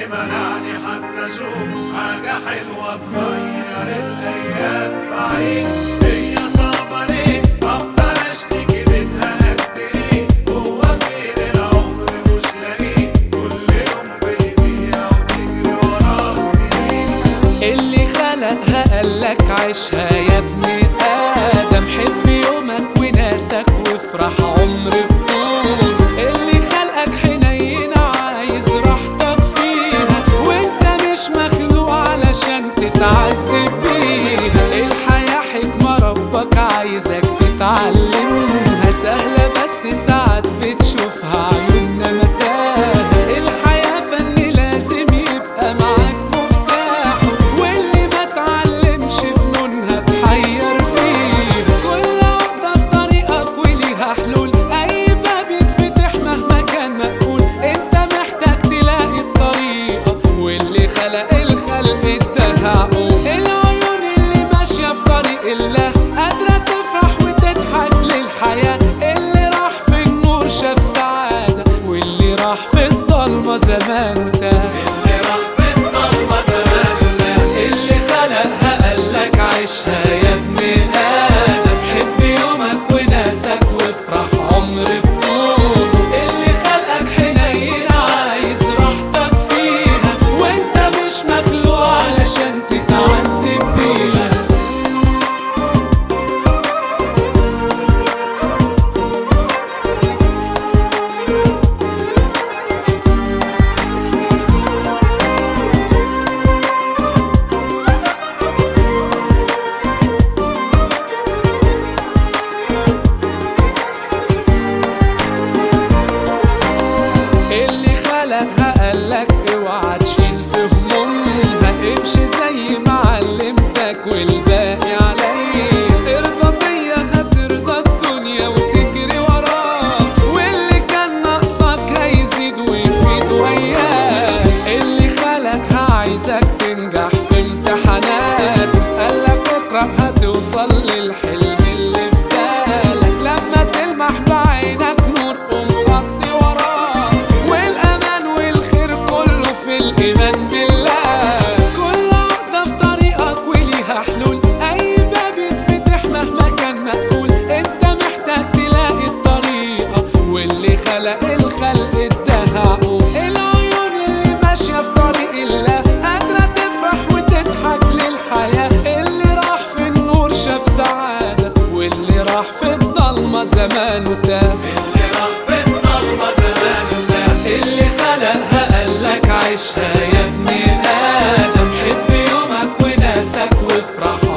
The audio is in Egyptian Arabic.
منعني حتى اشوف حاجة حلوة تغير الايام في عيد هي صعبة ليه افضل اشتكي منها قد ايه هو فين العمر مش لاقيه كل يوم بيضيع وتجري وراه السنين اللي خلقها قالك عيشها يا ابن آدم حب يومك وناسك وافرح عمر بطول اللي خلقك حنين عايز راحتك فيها وانت مش مخلوق علشان تتعذب بيها الحياة حكمة ربك عايزك تتعلمها سهلة بس ساعات بتشوفها عيوننا متاهة الحياة فن لازم يبقى معاك مفتاحه واللي ما تعلمش فنونها تحير فيها كل واحدة في طريقك وليها حلول أي باب يتفتح مهما كان مقفول أنت محتاج تلاقي الطريقة واللي خلق الخلق اداها عقول العيون اللي ماشية في طريق الله قادرة تفرح وتضحك للحياة اللي راح في النور شاف سعادة واللي راح في الضلمة زمان تاه اللي راح في الضلمة زمان اللي خلقها قالك عيشها يا ابن آدم حب يومك وناسك وافرح عمر بطوله اللي خلقك حنين عايز راحتك فيها وانت مش مخلوق علشان تتعذب بيها اللي خلقها قالك اوعى تشيل في همومها امشي زي ما علمتك والباقي عليا ارضى بيا هترضى الدنيا وتجري وراك واللي كان ناقصك هيزيد ويفيد وياك اللي خلقها عايزك تنجح في امتحانات قالك اقرا هتوصل للحلم اللي في بالك لما تلمح بعينك نور قوم خطي وراه والامان والخير كله في الايمان بالله كل واحده في طريقك وليها حلول اي باب يتفتح مهما كان مقفول انت محتاج تلاقي الطريقه واللي خلق الخلق اداها عقول العيون اللي ماشيه في طريق الله قادره تفرح وتضحك للحياه اللي راح في النور شاف سعاده واللي راح في الضلمه زمانه تاه اللي راح في الضلمة زمان اللي خلقها قالك عيشها يا ابن آدم حب يومك وناسك وافرح